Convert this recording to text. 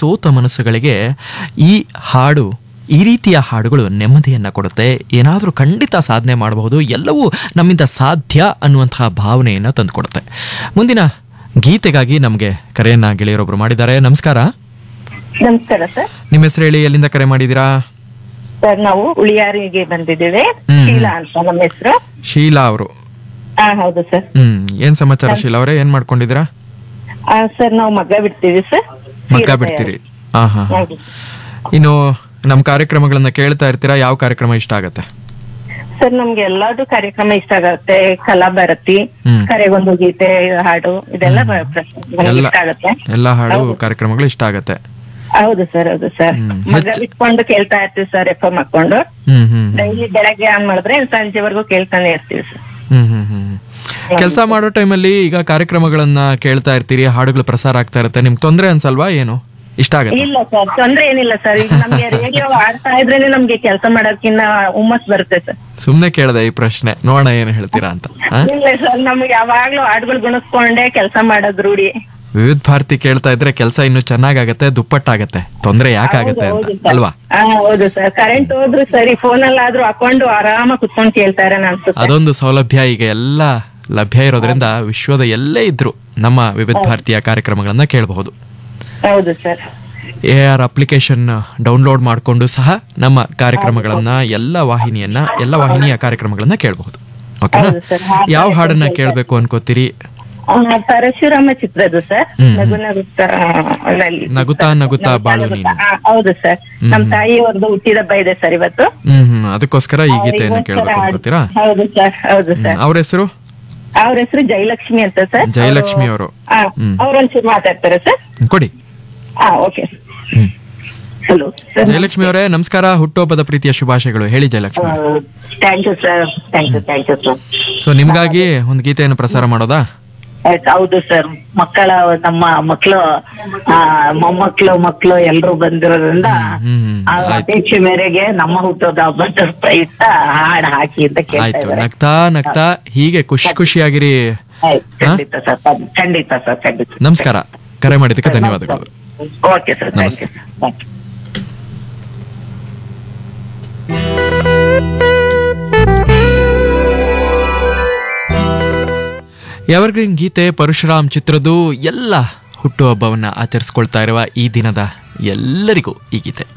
ಸೋತ ಮನಸ್ಸುಗಳಿಗೆ ಈ ಹಾಡು ಈ ರೀತಿಯ ಹಾಡುಗಳು ನೆಮ್ಮದಿಯನ್ನು ಕೊಡುತ್ತೆ ಏನಾದರೂ ಖಂಡಿತ ಸಾಧನೆ ಮಾಡಬಹುದು ಎಲ್ಲವೂ ನಮ್ಮಿಂದ ಸಾಧ್ಯ ಅನ್ನುವಂತಹ ಭಾವನೆಯನ್ನು ತಂದುಕೊಡುತ್ತೆ ಮುಂದಿನ ಗೀತೆಗಾಗಿ ನಮಗೆ ಕರೆಯನ್ನ ಗೆಳೆಯರೊಬ್ರು ಮಾಡಿದ್ದಾರೆ ನಮಸ್ಕಾರ ನಮಸ್ಕಾರ ಸರ್ ನಿಮ್ಮ ಹೆಸರು ಹೇಳಿ ಎಲ್ಲಿಂದ ಕರೆ ಮಾಡಿದ್ದೀರಾ ಸರ್ ನಾವು ಉಳಿಯಾರಿಗೆ ಬಂದಿದ್ದೇವೆ ಹ್ಮ್. ಶೀಲಾ ಅಂತ ನಮ್ಮ ಹೆಸರು ಶೀಲಾ ಅವರು ಹಾ ಹೌದು ಸರ್ ಹ್ಮ್ ಏನ್ ಸಮಾಚಾರ ಶೀಲಾ ಅವರೇ ಏನ್ ಮಾಡ್ಕೊಂಡಿದ್ದೀರಾ ಆ, ಸರ್ ನಾವು ಮಗ್ಗ ಬಿಡ್ತೀವಿ ಸರ್ ಮಗ್ಗ ಬಿಡ್ತೀರಿ ಹಾ ಹಾ ಹಾ. ಹೌದು. ಇನ್ನು ನಮ್ಮ ಕಾರ್ಯಕ್ರಮಗಳನ್ನ ಕೇಳ್ತಾ ಇರ್ತೀರಾ ಯಾವ ಕಾರ್ಯಕ್ರಮ ಇಷ್ಟ ಆಗತ್ತೆ ಸರ್ ನಮ್ಗೆ ಎಲ್ಲಾದು ಕಾರ್ಯಕ್ರಮ ಇಷ್ಟ ಆಗತ್ತೆ ಕಲಾಭಾರತಿ ಹ್ಮ್. ಕರೆಗೊಂದು ಗೀತೆ ಹಾಡು ಇದೆಲ್ಲ ಬ- ಪ್ರ- ನಮ್ಗೆ ಎಲ್ಲ ಇಷ್ಟ ಆಗತ್ತೆ ಎಲ್ಲ ಹಾಡು ಕಾರ್ಯಕ್ರಮಗಳು ಇಷ್ಟ ಆಗತ್ತೆ ಹೌದು ಸರ್ ಹೌದು ಸರ್ ಹ್ಮ್. ಮಗ್ಗ ಹೆಚ್ಚು- ಬಿಟ್ಕೊಂಡು ಕೇಳ್ತಾ ಇರ್ತೀವಿ ಸರ್ ಎಫ್ ಎಂ ಹಾಕೊಂಡು ಹ್ಮ್ ಹ್ಮ್ ಡೈಲಿ ಬೆಳಗ್ಗೆ ಆನ್ ಮಾಡಿದ್ರೆ ಸಂಜೆವರೆಗೂ ಕೇಳ್ತಾನೆ ಇರ್ತೀವಿ ಸರ್ ಹ್ಮ್ ಹ್ಮ್ ಹ್ಮ್ ಕೆಲಸ ಮಾಡೋ ಟೈಮಲ್ಲಿ ಈಗ ಕಾರ್ಯಕ್ರಮಗಳನ್ನ ಕೇಳ್ತಾ ಇರ್ತೀರಿ ಹಾಡುಗಳು ಪ್ರಸಾರ ಆಗ್ತಾ ಇರುತ್ತೆ ನಿಮ್ಗೆ ತೊಂದ್ರೆ ಅನ್ಸಲ್ವಾ ಏನು ಇಷ್ಟ ಆಗತ್ತೆ ಇಲ್ಲ ಸರ್ ತೊಂದ್ರೆ ಏನಿಲ್ಲ ಸರ್ ಈಗ ನಮ್ಗೆ ರೇಡಿಯೋ ಆಡ್ತಾ ಇದ್ರೇನೆ ನಮ್ಗೆ ಕೆಲಸ ಮಾಡೋದಕ್ಕಿನ್ನ ಹುಮ್ಮಸ್ ಬರುತ್ತೆ ಸರ್ ಸುಮ್ನೆ ಕೇಳ್ದೆ ಈ ಪ್ರಶ್ನೆ ನೋಡೋಣ ಏನು ಹೇಳ್ತೀರಾ ಅಂತ ಆ? ಇಲ್ಲ ಸರ್ ನಮ್ಗೆ ಯಾವಾಗ್ಲೂ ಹಾಡುಗಳು ಗುಣಸ್ಕೊಂಡೇ ಕೆಲಸ ಮಾಡೋದ್ ರೂಢಿ ವಿವಿಧ ಭಾರತಿ ಕೇಳ್ತಾ ಇದ್ರೆ ಕೆಲಸ ಇನ್ನು ಚೆನ್ನಾಗಾಗತ್ತೆ ದುಪ್ಪಟ್ಟಾಗತ್ತೆ ತೊಂದ್ರೆ ಯಾಕಾಗತ್ತೆ ಹೌದು ಅಂತ ಸರ್. ಅಲ್ವಾ ಹಾ ಹೌದು ಸರ್ ಕರೆಂಟ್ ಹೋದ್ರು ಸರಿ ಫೋನ್ ಅಲ್ಲಾದ್ರೂ ಹಾಕೊಂಡು ಆರಾಮ ಕುತ್ಕೊಂಡ್ ಕೇಳ್ತಾ ಇರೋಣ ಅನ್ಸುತ್ತೆ ಅದೊಂದು ಸೌಲಭ್ಯ ಈಗ ಎಲ್ಲ ಲಭ್ಯ ಇರೋದ್ರಿಂದ ವಿಶ್ವದ ಎಲ್ಲೇ ಇದ್ರು ನಮ್ಮ ವಿವಿಧ ಭಾರತೀಯ ಕಾರ್ಯಕ್ರಮಗಳನ್ನ ಕೇಳಬಹುದು ಹೌದು sir A R application download ಮಾಡಿಕೊಂಡು ಸಹ ನಮ್ಮ ಕಾರ್ಯಕ್ರಮಗಳನ್ನ ಎಲ್ಲ ವಾಹಿನಿಯನ್ನ ಎಲ್ಲ ವಾಹಿನಿಯ ಕಾರ್ಯಕ್ರಮಗಳನ್ನ ಕೇಳಬಹುದು ಓಕೆನಾ ಹೌದು ಸರ್. ಹಾಗೆ ಯಾವ ಹಾಡನ್ನ ಕೇಳಬೇಕು ಅನ್ಕೋತೀರಿ ಆ, ಪರಶುರಾಮ ಚಿತ್ರದ ಸರ್ ಹ್ಮ್. ನಗು ನಗುತ್ತಾ ಅಲ್ಲಿ- ನಗುತ್ತಾ ನಗುತ್ತಾ ಬಾಳು ನೀನು. ಆ, ಹೌದು ಸರ್ ನಮ್ ತಾಯಿಯವ್ರದ್ದು ಹುಟ್ಟಿದಬ್ಬ ಇದೆ ಸರ್ ಇವತ್ತು ಹ್ಮ್ ಹ್ಮ್ ಅದಕ್ಕೋಸ್ಕರ ಈ ಗೀತೆಯನ್ನ ಅವ್ರಿಗೋಸ್ಕರ ಕೇಳಬೇಕು ಹಾಡು- ಅನ್ಕೋತೀರಾ ಹೌದು ಸರ್ ಹೌದು ಸರ್ ಅವ್ರ ಹೆಸರು ಅವ್ರ ಹೆಸರು ಜಯಲಕ್ಷ್ಮಿ ಅಂತ ಸರ್ ಜಯಲಕ್ಷ್ಮಿ ಅವರು ಹ್ಮ್. ಅವ್ರೊಂಚೂರು ಮಾತಾಡ್ತಾರೆ ಸರ್ ಕೊಡಿ ಹಾ okay hmm hello sir Jayalakshmi ಅವರೇ ನಮಸ್ಕಾರ ಹುಟ್ಟುಹಬ್ಬದ ಪ್ರೀತಿಯ ಶುಭಾಶಯಗಳು ಹೇಳಿ ಜಯಲಕ್ಷ್ಮಿ ಅವರೇ. Thank you sir thank you thank you sir so ನಿಮ್ಗಾಗಿ ಒಂದು ಗೀತೆಯನ್ನು ಪ್ರಸಾರ ಮಾಡೋದಾ ಆಯ್ತು ಹೌದು ಸರ್ ಮಕ್ಕಳ ನಮ್ಮ ಮಕ್ಕಳು ಮೊಮ್ಮಕ್ಕಳು ಮಕ್ಕಳು ಎಲ್ರು ಬಂದಿರೋದ್ರಿಂದ ಹ್ಮ್, ಹ್ಮ್, ಆ ಆಯ್ತು. ಅಪೇಕ್ಷೆ ಮೇರೆಗೆ ನಮ್ಮ ಹುಟ್ಟೋದ ಹಬ್ಬದ ಪ್ರಯುಕ್ತ ಹಾಡ್ ಹಾಕಿ ಅಂತ ಕೇಳ್ತಾ ಆಯ್ತು ಇದ್ದಾರೆ ನಗ್ತಾ ನಗ್ತಾ ಹೀಗೆ ಖುಷಿ ಖುಷಿಯಾಗಿರಿ ಆಯ್ತು, ಖಂಡಿತ ಸರ್ ಖಂಡಿತ ಸರ್ ಖಂಡಿತ ನಮಸ್ಕಾರ ಕರೆ ಮಾಡಿದ್ದಕ್ಕೆ ಧನ್ಯವಾದಗಳು ಓಕೆ ಸರ್ ಥ್ಯಾಂಕ್ ನಮಸ್ತೆ. ಯು ಥ್ಯಾಂಕ್ ಯು ಎವರ್ಗ್ರೀನ್ ಗೀತೆ ಪರಶುರಾಮ್ ಚಿತ್ರದ್ದು ಎಲ್ಲ ಹುಟ್ಟುಹಬ್ಬವನ್ನ ಆಚರಿಸ್ಕೊಳ್ತಾ ಇರುವ ಈ ದಿನದ ಎಲ್ಲರಿಗೂ ಈ ಗೀತೆ